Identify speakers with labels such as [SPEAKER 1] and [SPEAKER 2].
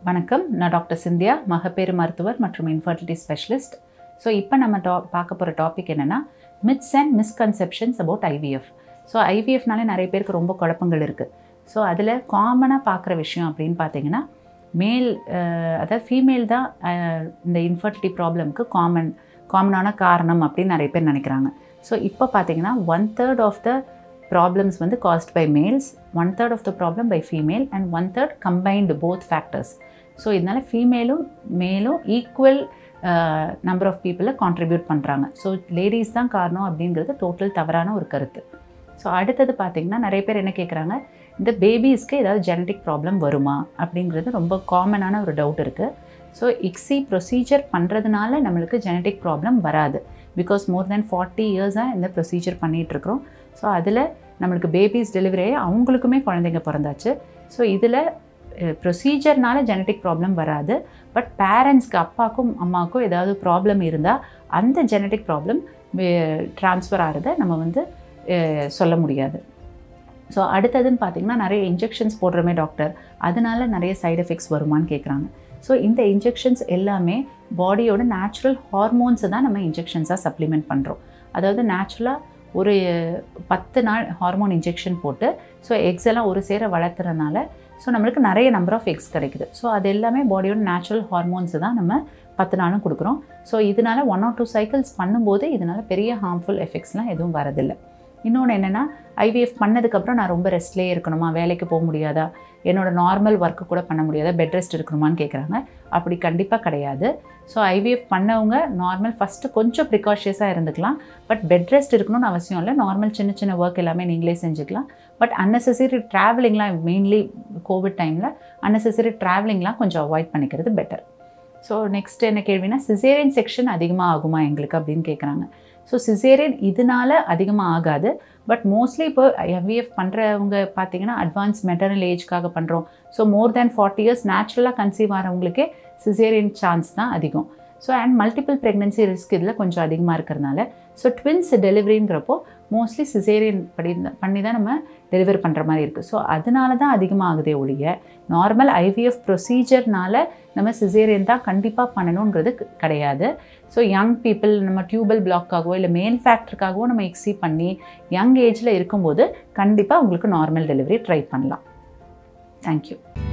[SPEAKER 1] வணக்கம் நான் டாக்டர் சிந்தியா மகப்பேறு மருத்துவர் மற்றும் இன்ஃபர்டிலிட்டி ஸ்பெஷலிஸ்ட் ஸோ இப்போ நம்ம டா பார்க்க போகிற டாபிக் என்னென்னா myths and misconceptions about IVF so ஐவிஎஃப்னாலே நிறைய பேருக்கு ரொம்ப குழப்பங்கள் இருக்குது ஸோ அதில் காமனாக பார்க்குற விஷயம் அப்படின்னு பார்த்தீங்கன்னா மேல் அதாவது ஃபீமேல் தான் அஹ், இந்த இன்ஃபர்டிலிட்டி ப்ராப்ளம்க்கு காமன் காமனான காரணம் அப்படின்னு நிறைய பேர் நினைக்கிறாங்க ஸோ இப்போ பார்த்தீங்கன்னா one third of the problems வந்து caused by males one third of the problem by female and one third combined both factors so இதனால் ஃபீமேலும் மேலும் ஈக்குவல் நம்பர் ஆஃப் பீப்புளை கான்ட்ரிபியூட் பண்ணுறாங்க ஸோ லேடிஸ் தான் காரணம் அப்படிங்கிறது டோட்டல் தவறான ஒரு கருத்து ஸோ அடுத்தது பார்த்திங்கன்னா நிறைய பேர் என்ன கேட்குறாங்க இந்த பேபிஸ்க்கு ஏதாவது ஜெனட்டிக் ப்ராப்ளம் வருமா அப்படிங்கிறது ரொம்ப காமனான ஒரு டவுட் இருக்குது ஸோ இக்ஸி ப்ரொசீஜர் பண்ணுறதுனால நம்மளுக்கு ஜெனட்டிக் ப்ராப்ளம் வராது பிகாஸ் மோர் தென் ஃபார்ட்டி இயர்ஸாக இந்த ப்ரொசீஜர் பண்ணிகிட்ருக்குறோம் ஸோ அதில் நம்மளுக்கு பேபிஸ் டெலிவரி ஆகி அவங்களுக்குமே குழந்தைங்க பிறந்தாச்சு ஸோ இதில் ப்ரொசீஜர்னால ஜெனட்டிக் ப்ராப்ளம் வராது பட் பேரண்ட்ஸ்க்கு அப்பாவுக்கும் அம்மாவுக்கும் ஏதாவது ப்ராப்ளம் இருந்தால் அந்த ஜெனட்டிக் ப்ராப்ளம் ட்ரான்ஸ்ஃபர் ஆகிறத நம்ம வந்து அஹ், சொல்ல முடியாது ஸோ அடுத்ததுன்னு பார்த்தீங்கன்னா நிறைய இன்ஜெக்ஷன்ஸ் போடுறோமே டாக்டர் அதனால நிறைய சைடு எஃபெக்ட்ஸ் வருமான்னு கேட்குறாங்க ஸோ இந்த இன்ஜெக்ஷன்ஸ் எல்லாமே பாடியோட நேச்சுரல் ஹார்மோன்ஸை தான் நம்ம இன்ஜெக்ஷன்ஸாக சப்ளிமெண்ட் பண்ணுறோம் அதாவது நேச்சுரலாக ஒரு பத்து நாள் ஹார்மோன் இன்ஜெக்ஷன் போட்டு ஸோ எக்ஸ் எல்லாம் ஒரு சேர வளர்த்துறதுனால ஸோ நம்மளுக்கு நிறைய நம்பர் ஆஃப் எக்ஸ் கிடைக்குது ஸோ அது எல்லாமே பாடியோட நேச்சுரல் ஹார்மோன்ஸ் தான் நம்ம பத்து நாளும் கொடுக்குறோம் ஸோ இதனால் ஒன் ஆர் டூ சைக்கிள்ஸ் பண்ணும்போது இதனால் பெரிய ஹார்ம்ஃபுல் எஃபெக்ட்ஸ்லாம் எதுவும் வரதில்லை இன்னொன்று என்னென்னா ஐவிஎஃப் பண்ணதுக்கப்புறம் நான் ரொம்ப ரெஸ்ட்லேயே இருக்கணுமா வேலைக்கு போக முடியாதா என்னோட நார்மல் ஒர்க்கு கூட பண்ண முடியாதா பெட் ரெஸ்ட் இருக்கணுமான்னு கேட்குறாங்க அப்படி கண்டிப்பாக கிடையாது ஸோ ஐவிஎஃப் பண்ணவங்க நார்மல் ஃபஸ்ட்டு கொஞ்சம் ப்ரிகாஷியஸாக இருந்துக்கலாம் பட் பெட் ரெஸ்ட் இருக்கணும்னு அவசியம் இல்லை நார்மல் சின்ன சின்ன ஒர்க் எல்லாமே நீங்களே செஞ்சுக்கலாம் பட் unnecessary ட்ராவலிங்லாம் மெயின்லி கோவிட் டைமில் unnecessary ட்ராவலிங்லாம் கொஞ்சம் அவாய்ட் பண்ணிக்கிறது பெட்டர் ஸோ நெக்ஸ்ட் என்ன கேள்வினா சிசேரியன் செக்ஷன் அதிகமாக ஆகுமா எங்களுக்கு அப்படின்னு கேட்குறாங்க ஸோ சிசேரியன் இதனால அதிகமாக ஆகாது பட் மோஸ்ட்லி இப்போ எவ்விஎஃப் பண்ணுறவங்க பார்த்தீங்கன்னா அட்வான்ஸ் மெட்டர்னல் ஏஜ்க்காக பண்ணுறோம் so more than forty years நேச்சுரலாக கன்சீவ் ஆகிறவங்களுக்கே சிசேரியன் சான்ஸ் தான் அதிகம் so and multiple pregnancy risk இதில் கொஞ்சம் அதிகமாக இருக்கிறதுனால ஸோ ட்வின்ஸ் டெலிவரிங்கிறப்போ மோஸ்ட்லி சிசேரியன் படி பண்ணி தான் நம்ம டெலிவர் பண்ணுற மாதிரி இருக்குது ஸோ அதனால தான் அதிகமாகுதே ஒழிய நார்மல் ஐவிஎஃப் ப்ரொசீஜர்னால நம்ம சிசேரியன் தான் கண்டிப்பாக பண்ணணுங்கிறது க- கிடையாது ஸோ யங் பீப்புள் நம்ம டியூபல் பிளாக்காகவோ இல்லை மேல் ஃபேக்டருக்காகவோ நம்ம எக்ஸி பண்ணி யங் ஏஜில் இருக்கும்போது கண்டிப்பாக உங்களுக்கு நார்மல் டெலிவரி ட்ரை பண்ணலாம் தேங்க்யூ